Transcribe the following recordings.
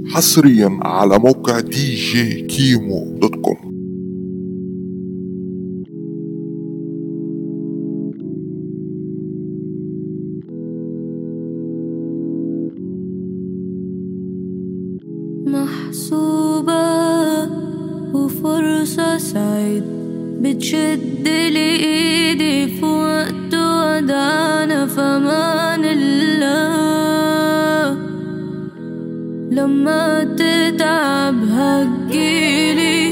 حصريا على موقع دي جي كيمو دوت كوم محسوبة وفرصة سعيد بتشد لي ايدي في وقت ودعنا في امان الله لما تتعب هتجيلي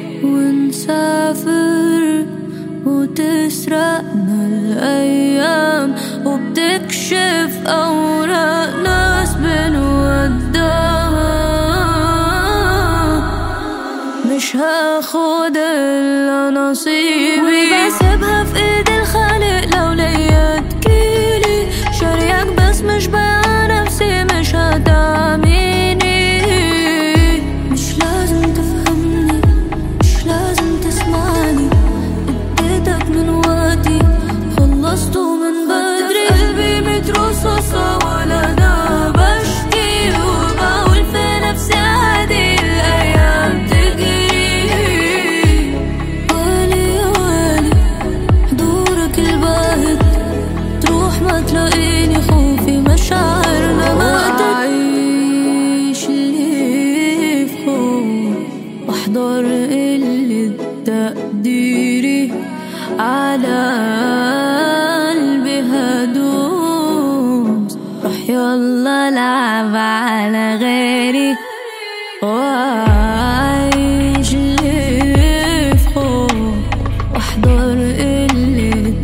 ونسافر وتسرقنا الايام وبتكشف اوراق ناس بنودعها مش هاخد الا نصيبي وبسيبها في ايد الخالق لو ليا تجيلي شاريك بس مش بيع نفسي مش هتعميني مش لازم تفهمني مش لازم تسمعني اديتك من وقتي خلصته من بدري قلبي ميت رصاصة ولا انا بشكي وبقول في نفسي عادي الايام تجري ويلي يا ويلي حضورك الباهت تروح ما تلاقيني خوفي مشاعرنا ما أعيش اللي في خوف واحضر اللي تقديري على قلبي هدوس روح يلا لعب على غيري وعيش اللي في خوف واحضر اللي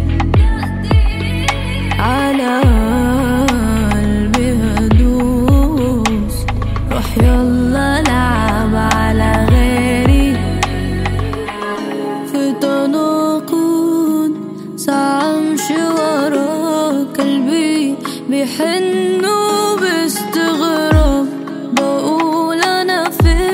على قلبي هدوس روح يلا لعب على غيري في تناقض ساعة امشي وراك قلبي بيحن باستغراب بقول انا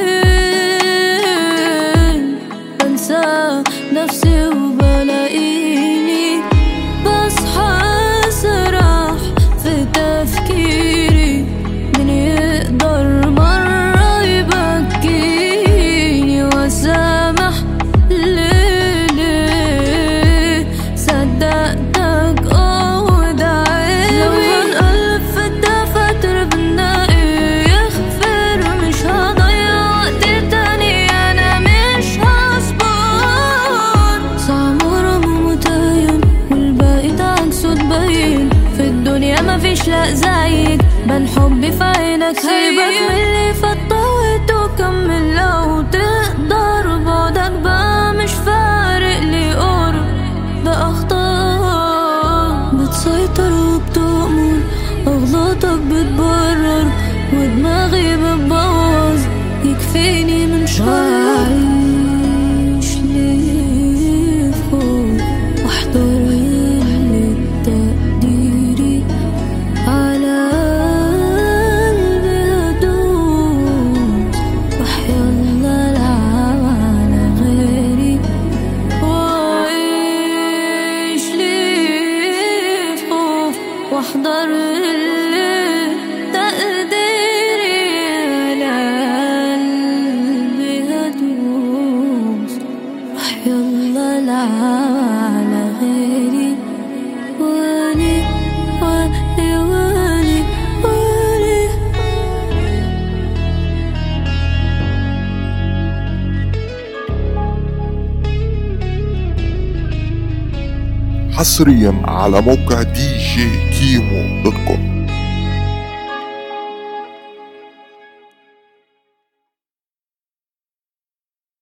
فين بنسى نفسي وبلاقيني بصحى اسرح في تفكيري من يقدر مرة يبكيني واسامح ليه ليه صدقتك اه وده عيبي لو هنقلب في الدفاتر بنلاقي يغفر مش هضيع وقت تاني انا مش هصبر سعمرة متين والباقي ده عكسه تبين في الدنيا مفيش لا زيك بان حبي في عينك سيبك من اللي فضيت وكمل لو تقدر بعدك بقى مش فارق لي قرب ده اخطاء بتسيطر وبتؤمر اغلاطك بتبرر ودماغي بتبوظ يكفيني من شر عيش ليه فوق واحضر اللي تقديري على قلبي هدوس روح يلا لعب على غيري وعيش ليه في خوف واحضر اللي تقديري على قلبي هدوس روح يلا لعب على غيري واني واني واني واني حصريا على موقع دي جي كيمو دوت كوم